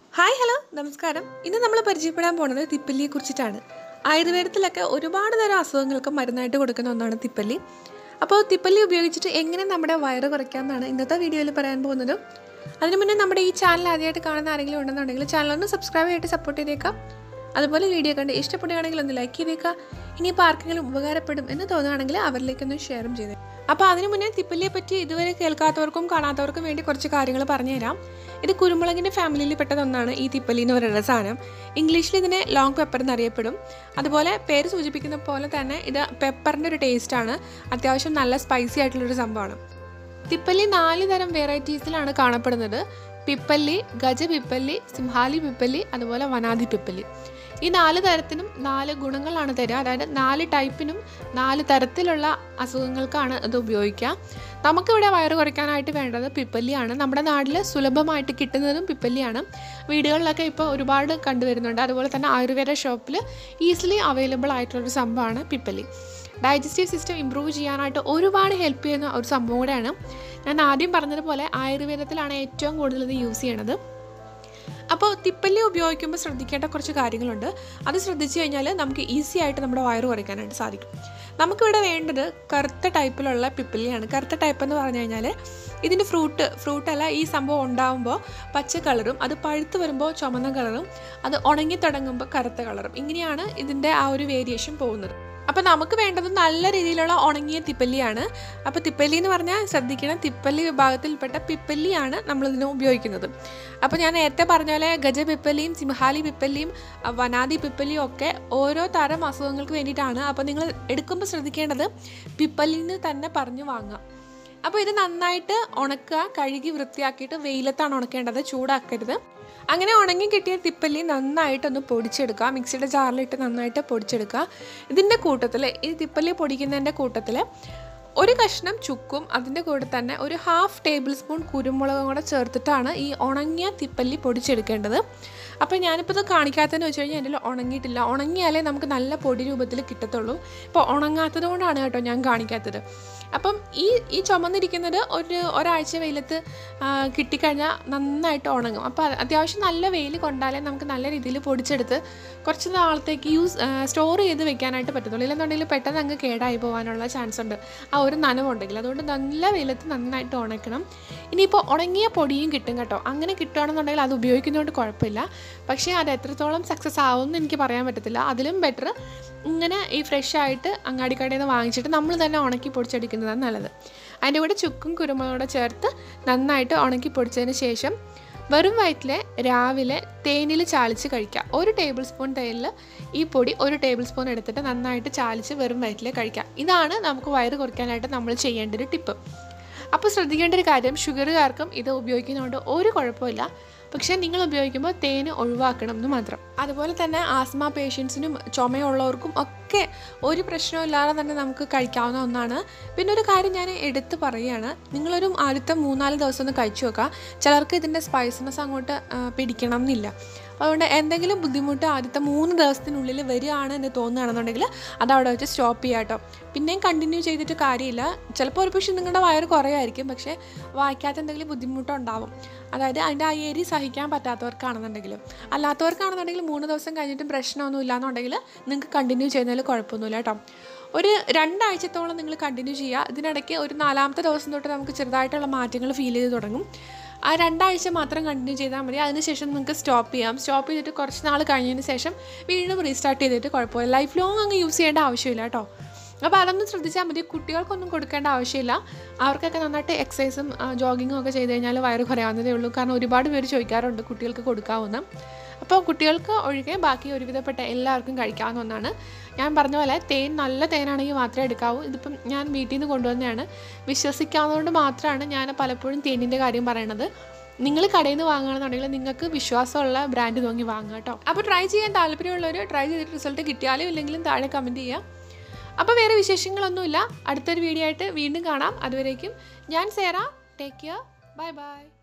hi hello നമസ്കാരം ഇന്ന് നമ്മൾ പരിചയപ്പെടാൻ പോകുന്നത് തിപ്പല്ലിയെ കുറിച്ചിട്ടാണ് ആയുർവേദത്തിലൊക്കെ ഒരുപാട് തരം അസുഖങ്ങൾക്ക് മരുന്നായിട്ട് കൊടുക്കുന്ന ഒന്നാണ് തിപ്പല്ലി അപ്പോൾ തിപ്പല്ലി ഉപയോഗിച്ചിട്ട് എങ്ങനെ നമ്മുടെ വയറ് കുറയ്ക്കാമെന്നാണ് ഇന്നത്തെ വീഡിയോയിൽ പറയാൻ പോകുന്നത് അതിനു മുന്നേ നമ്മുടെ ഈ ചാനൽ ആദ്യമായിട്ട് കാണുന്ന ആരെങ്കിലും ഉണ്ടെന്നുണ്ടെങ്കിൽ ചാനൽ ഒന്ന് സബ്സ്ക്രൈബ് ചെയ്തിട്ട് സപ്പോർട്ട് ചെയ്തേക്കാം അതുപോലെ വീഡിയോ കണ്ട് ഇഷ്ടപ്പെടുകയാണെങ്കിൽ ഒന്ന് ലൈക്ക് ചെയ്തേക്കാം ഇനിയിപ്പോൾ ആർക്കെങ്കിലും ഉപകാരപ്പെടും എന്ന് തോന്നുകയാണെങ്കിൽ അവരിലേക്കൊന്ന് ഷെയറും ചെയ്തേ അപ്പോൾ അതിനു മുന്നേ തിപ്പല്ലിയെ പറ്റി ഇതുവരെ കേൾക്കാത്തവർക്കും കാണാത്തവർക്കും വേണ്ടി കുറച്ച് കാര്യങ്ങൾ പറഞ്ഞുതരാം ഇത് കുരുമുളകിൻ്റെ ഫാമിലിയിൽ പെട്ടതൊന്നാണ് ഈ തിപ്പല്ലി എന്ന് പറയുന്ന സാധനം ഇംഗ്ലീഷിൽ ഇതിനെ ലോങ് പെപ്പർ എന്നറിയപ്പെടും അതുപോലെ പേര് സൂചിപ്പിക്കുന്ന പോലെ തന്നെ ഇത് പെപ്പറിൻ്റെ ഒരു ടേസ്റ്റാണ് അത്യാവശ്യം നല്ല സ്പൈസി ആയിട്ടുള്ളൊരു സംഭവമാണ് തിപ്പല്ലി നാല് തരം വെറൈറ്റീസിലാണ് കാണപ്പെടുന്നത് പിപ്പല്ലി ഗജ പിപ്പല്ലി സിംഹാലി പിപ്പല്ലി അതുപോലെ വനാദി പിപ്പല്ലി ഈ നാല് തരത്തിനും നാല് ഗുണങ്ങളാണ് തരിക അതായത് നാല് ടൈപ്പിനും നാല് തരത്തിലുള്ള അസുഖങ്ങൾക്കാണ് ഇത് ഉപയോഗിക്കുക നമുക്കിവിടെ വയറ് കുറയ്ക്കാനായിട്ട് വേണ്ടത് പിപ്പല്ലിയാണ് നമ്മുടെ നാട്ടിൽ സുലഭമായിട്ട് കിട്ടുന്നതും പിപ്പല്ലിയാണ് വീടുകളിലൊക്കെ ഇപ്പോൾ ഒരുപാട് കണ്ടുവരുന്നുണ്ട് അതുപോലെ തന്നെ ആയുർവേദ ഷോപ്പിൽ ഈസിലി അവൈലബിൾ ആയിട്ടുള്ളൊരു സംഭവമാണ് പിപ്പല്ലി ഡൈജസ്റ്റീവ് സിസ്റ്റം ഇമ്പ്രൂവ് ചെയ്യാനായിട്ട് ഒരുപാട് ഹെൽപ്പ് ചെയ്യുന്ന ഒരു സംഭവം കൂടെയാണ് ഞാൻ ആദ്യം പറഞ്ഞതുപോലെ ആയുർവേദത്തിലാണ് ഏറ്റവും കൂടുതൽ ഇത് യൂസ് ചെയ്യണത് അപ്പോൾ തിപ്പല്ലി ഉപയോഗിക്കുമ്പോൾ ശ്രദ്ധിക്കേണ്ട കുറച്ച് കാര്യങ്ങളുണ്ട് അത് ശ്രദ്ധിച്ചു കഴിഞ്ഞാൽ നമുക്ക് ഈസി ആയിട്ട് നമ്മുടെ വയറ് കുറയ്ക്കാനായിട്ട് സാധിക്കും നമുക്കിവിടെ വേണ്ടത് കറുത്ത ടൈപ്പിലുള്ള പിപ്പല്ലിയാണ് കറുത്ത ടൈപ്പ് എന്ന് പറഞ്ഞു കഴിഞ്ഞാൽ ഇതിൻ്റെ ഫ്രൂട്ട് ഫ്രൂട്ടല്ല ഈ സംഭവം ഉണ്ടാകുമ്പോൾ പച്ച കളറും അത് പഴുത്ത് വരുമ്പോൾ ചുമന്ന കളറും അത് ഉണങ്ങി തുടങ്ങുമ്പോൾ കറുത്ത കളറും ഇങ്ങനെയാണ് ഇതിൻ്റെ ആ ഒരു വേരിയേഷൻ പോകുന്നത് അപ്പോൾ നമുക്ക് വേണ്ടത് നല്ല രീതിയിലുള്ള ഉണങ്ങിയ തിപ്പല്ലിയാണ് അപ്പോൾ തിപ്പല്ലി എന്ന് പറഞ്ഞാൽ ശ്രദ്ധിക്കണം തിപ്പല്ലി വിഭാഗത്തിൽപ്പെട്ട പിപ്പല്ലിയാണ് നമ്മളിതിന് ഉപയോഗിക്കുന്നത് അപ്പോൾ ഞാൻ നേരത്തെ പറഞ്ഞ പോലെ ഗജ പിപ്പല്ലിയും സിംഹാലി പിപ്പല്ലിയും അഹ് വനാദി പിപ്പല്ലിയും ഒക്കെ ഓരോ തരം അസുഖങ്ങൾക്ക് വേണ്ടിയിട്ടാണ് അപ്പോൾ നിങ്ങൾ എടുക്കുമ്പോൾ ശ്രദ്ധിക്കേണ്ടത് പിപ്പല്ലിന്ന് തന്നെ പറഞ്ഞു വാങ്ങുക അപ്പോൾ ഇത് നന്നായിട്ട് ഉണക്കുക കഴുകി വൃത്തിയാക്കിയിട്ട് വെയിലത്താണ് ഉണക്കേണ്ടത് ചൂടാക്കരുത് അങ്ങനെ ഉണങ്ങി കിട്ടിയ തിപ്പല്ലി നന്നായിട്ടൊന്ന് പൊടിച്ചെടുക്കുക മിക്സിയുടെ ജാറിലിട്ട് നന്നായിട്ട് പൊടിച്ചെടുക്കുക ഇതിൻ്റെ കൂട്ടത്തിൽ ഈ തിപ്പല്ലി പൊടിക്കുന്നതിൻ്റെ കൂട്ടത്തിൽ ഒരു കഷ്ണം ചുക്കും അതിൻ്റെ കൂടെ തന്നെ ഒരു ഹാഫ് ടേബിൾ സ്പൂൺ കുരുമുളകും കൂടെ ചേർത്തിട്ടാണ് ഈ ഉണങ്ങിയ തിപ്പല്ലി പൊടിച്ചെടുക്കേണ്ടത് അപ്പോൾ ഞാനിപ്പോൾ ഇത് കാണിക്കാത്തതെന്ന് വെച്ച് കഴിഞ്ഞാൽ എൻ്റെ ഉണങ്ങിയിട്ടില്ല ഉണങ്ങിയാലേ നമുക്ക് നല്ല പൊടി രൂപത്തിൽ കിട്ടത്തുള്ളൂ ഇപ്പോൾ ഉണങ്ങാത്തത് കൊണ്ടാണ് കേട്ടോ ഞാൻ കാണിക്കാത്തത് അപ്പം ഈ ഈ ചുമന്നിരിക്കുന്നത് ഒരു ഒരാഴ്ച വെയിലത്ത് ആ, കിട്ടിക്കഴിഞ്ഞാൽ നന്നായിട്ട് ഉണങ്ങും അപ്പോൾ അത് അത്യാവശ്യം നല്ല വെയിൽ കൊണ്ടാലേ നമുക്ക് നല്ല രീതിയിൽ പൊടിച്ചെടുത്ത് കുറച്ച് നാളത്തേക്ക് യൂസ് സ്റ്റോർ ചെയ്ത് വെക്കാനായിട്ട് പറ്റത്തുള്ളൂ ഇല്ലെന്നുണ്ടെങ്കിൽ പെട്ടെന്ന് അങ്ങ് കേടായി പോകാനുള്ള ചാൻസ് ഉണ്ട് ആ ഒരു നനവുണ്ടെങ്കിൽ അതുകൊണ്ട് നല്ല വെയിലത്ത് നന്നായിട്ട് ഉണക്കണം ഇനിയിപ്പോൾ ഉണങ്ങിയ പൊടിയും കിട്ടും കേട്ടോ അങ്ങനെ കിട്ടുകയാണെന്നുണ്ടെങ്കിൽ അത് ഉപയോഗിക്കുന്നതുകൊണ്ട് കുഴപ്പമില്ല പക്ഷേ അത് എത്രത്തോളം സക്സസ് ആവുമെന്ന് എനിക്ക് പറയാൻ പറ്റത്തില്ല അതിലും ബെറ്റർ ഇങ്ങനെ ഈ ഫ്രഷ് ആയിട്ട് അങ്ങാടിക്കടയിൽ നിന്ന് വാങ്ങിച്ചിട്ട് നമ്മൾ തന്നെ ഉണക്കി പൊടിച്ചെടുക്കുന്നതാണ് നല്ലത് അതിൻ്റെ കൂടെ ചുക്കും കുരുമുളകൂടെ ചേർത്ത് നന്നായിട്ട് ഉണക്കി പൊടിച്ചതിന് ശേഷം വെറും വയറ്റിൽ രാവിലെ തേനിൽ ചാലിച്ച് കഴിക്കുക ഒരു ടേബിൾ സ്പൂൺ തേനിൽ ഈ പൊടി ഒരു ടേബിൾ സ്പൂൺ എടുത്തിട്ട് നന്നായിട്ട് ചാലിച്ച് വെറും വയറ്റിൽ കഴിക്കുക ഇതാണ് നമുക്ക് വയറ് കുറയ്ക്കാനായിട്ട് നമ്മൾ ചെയ്യേണ്ട ഒരു ടിപ്പ് അപ്പോൾ ശ്രദ്ധിക്കേണ്ട ഒരു കാര്യം ഷുഗറുകാർക്കും ഇത് ഉപയോഗിക്കുന്നതുകൊണ്ട് ഒരു കുഴപ്പമില്ല പക്ഷേ നിങ്ങൾ ഉപയോഗിക്കുമ്പോൾ തേന് ഒഴിവാക്കണം എന്ന് മാത്രം അതുപോലെ തന്നെ ആസ്മ പേഷ്യൻസിനും ചുമയുള്ളവർക്കും ഒക്കെ ഒരു പ്രശ്നമില്ലാതെ തന്നെ നമുക്ക് കഴിക്കാവുന്ന ഒന്നാണ് പിന്നെ ഒരു കാര്യം ഞാൻ എടുത്ത് പറയുകയാണ് നിങ്ങളൊരു ആദ്യത്തെ മൂന്നാല് ദിവസം ഒന്ന് കഴിച്ചു നോക്കുക ചിലർക്ക് ഇതിൻ്റെ സ്പൈസിനെസ് അങ്ങോട്ട് ആ, പിടിക്കണം എന്നില്ല അതുകൊണ്ട് എന്തെങ്കിലും ബുദ്ധിമുട്ട് ആദ്യത്തെ മൂന്ന് ദിവസത്തിനുള്ളിൽ വരികയാണ് എന്ന് തോന്നുകയാണെന്നുണ്ടെങ്കിൽ അത് അവിടെ വെച്ച് സ്റ്റോപ്പ് ചെയ്യുക കേട്ടോ പിന്നെയും കണ്ടിന്യൂ ചെയ്തിട്ട് കാര്യമില്ല ചിലപ്പോൾ ഒരു പക്ഷേ നിങ്ങളുടെ വയറ് കുറയായിരിക്കും പക്ഷേ വായിക്കാത്ത എന്തെങ്കിലും ബുദ്ധിമുട്ടുണ്ടാവും അതായത് അതിൻ്റെ ആ എരി സഹിക്കാൻ പറ്റാത്തവർക്കാണെന്നുണ്ടെങ്കിൽ അല്ലാത്തവർക്കാണെന്നുണ്ടെങ്കിൽ മൂന്ന് ദിവസം കഴിഞ്ഞിട്ടും പ്രശ്നമൊന്നും ഇല്ലാന്നുണ്ടെങ്കിൽ നിങ്ങൾക്ക് കണ്ടിന്യൂ ചെയ്യുന്നതിൽ കുഴപ്പമൊന്നുമില്ല കേട്ടോ ഒരു രണ്ടാഴ്ചത്തോളം നിങ്ങൾ കണ്ടിന്യൂ ചെയ്യുക ഇതിനിടയ്ക്ക് ഒരു നാലാമത്തെ ദിവസം തൊട്ട് നമുക്ക് ചെറുതായിട്ടുള്ള മാറ്റങ്ങൾ ഫീൽ ചെയ്ത് തുടങ്ങും ആ രണ്ടാഴ്ച മാത്രം കണ്ടിന്യൂ ചെയ്താൽ മതി അതിനുശേഷം നിങ്ങൾക്ക് സ്റ്റോപ്പ് ചെയ്യാം സ്റ്റോപ്പ് ചെയ്തിട്ട് കുറച്ച് നാൾ കഴിഞ്ഞതിന് ശേഷം വീണ്ടും റീസ്റ്റാർട്ട് ചെയ്തിട്ട് കുഴപ്പമില്ല ലൈഫ് ലോങ് അങ്ങ് യൂസ് ചെയ്യേണ്ട ആവശ്യമില്ല കേട്ടോ അപ്പോൾ അതൊന്നും ശ്രദ്ധിച്ചാൽ മതി കുട്ടികൾക്കൊന്നും കൊടുക്കേണ്ട ആവശ്യമില്ല അവർക്കൊക്കെ നന്നായിട്ട് എക്സസൈസും ജോഗിങ്ങും ഒക്കെ ചെയ്ത് കഴിഞ്ഞാൽ വയറ് കുറയാവുന്നതേ ഉള്ളൂ കാരണം ഒരുപാട് പേര് ചോദിക്കാറുണ്ട് കുട്ടികൾക്ക് കൊടുക്കാവുന്ന അപ്പോൾ കുട്ടികൾക്ക് ഒഴികെ ബാക്കി ഒരുവിധപ്പെട്ട എല്ലാവർക്കും കഴിക്കാവുന്ന ഒന്നാണ് ഞാൻ പറഞ്ഞ പോലെ തേൻ നല്ല തേനാണെങ്കിൽ മാത്രമേ എടുക്കാവൂ ഇതിപ്പം ഞാൻ വീട്ടിൽ നിന്ന് കൊണ്ടുവന്നതാണ് വിശ്വസിക്കാവുന്നതുകൊണ്ട് മാത്രമാണ് ഞാൻ പലപ്പോഴും തേനിൻ്റെ കാര്യം പറയണത് നിങ്ങൾ കടയിൽ നിന്ന് വാങ്ങുകയാണെന്നുണ്ടെങ്കിൽ നിങ്ങൾക്ക് വിശ്വാസമുള്ള ബ്രാൻഡ് നോക്കി വാങ്ങുക കേട്ടോ അപ്പോൾ ട്രൈ ചെയ്യാൻ താല്പര്യമുള്ളവർ ട്രൈ ചെയ്തിട്ട് റിസൾട്ട് കിട്ടിയാലും ഇല്ലെങ്കിലും താഴെ കമൻറ്റ് ചെയ്യുക അപ്പോൾ വേറെ വിശേഷങ്ങളൊന്നുമില്ല അടുത്തൊരു വീഡിയോ ആയിട്ട് വീണ്ടും കാണാം അതുവരേക്കും ഞാൻ സേറ ടേക്ക് കെയർ ബൈ ബൈ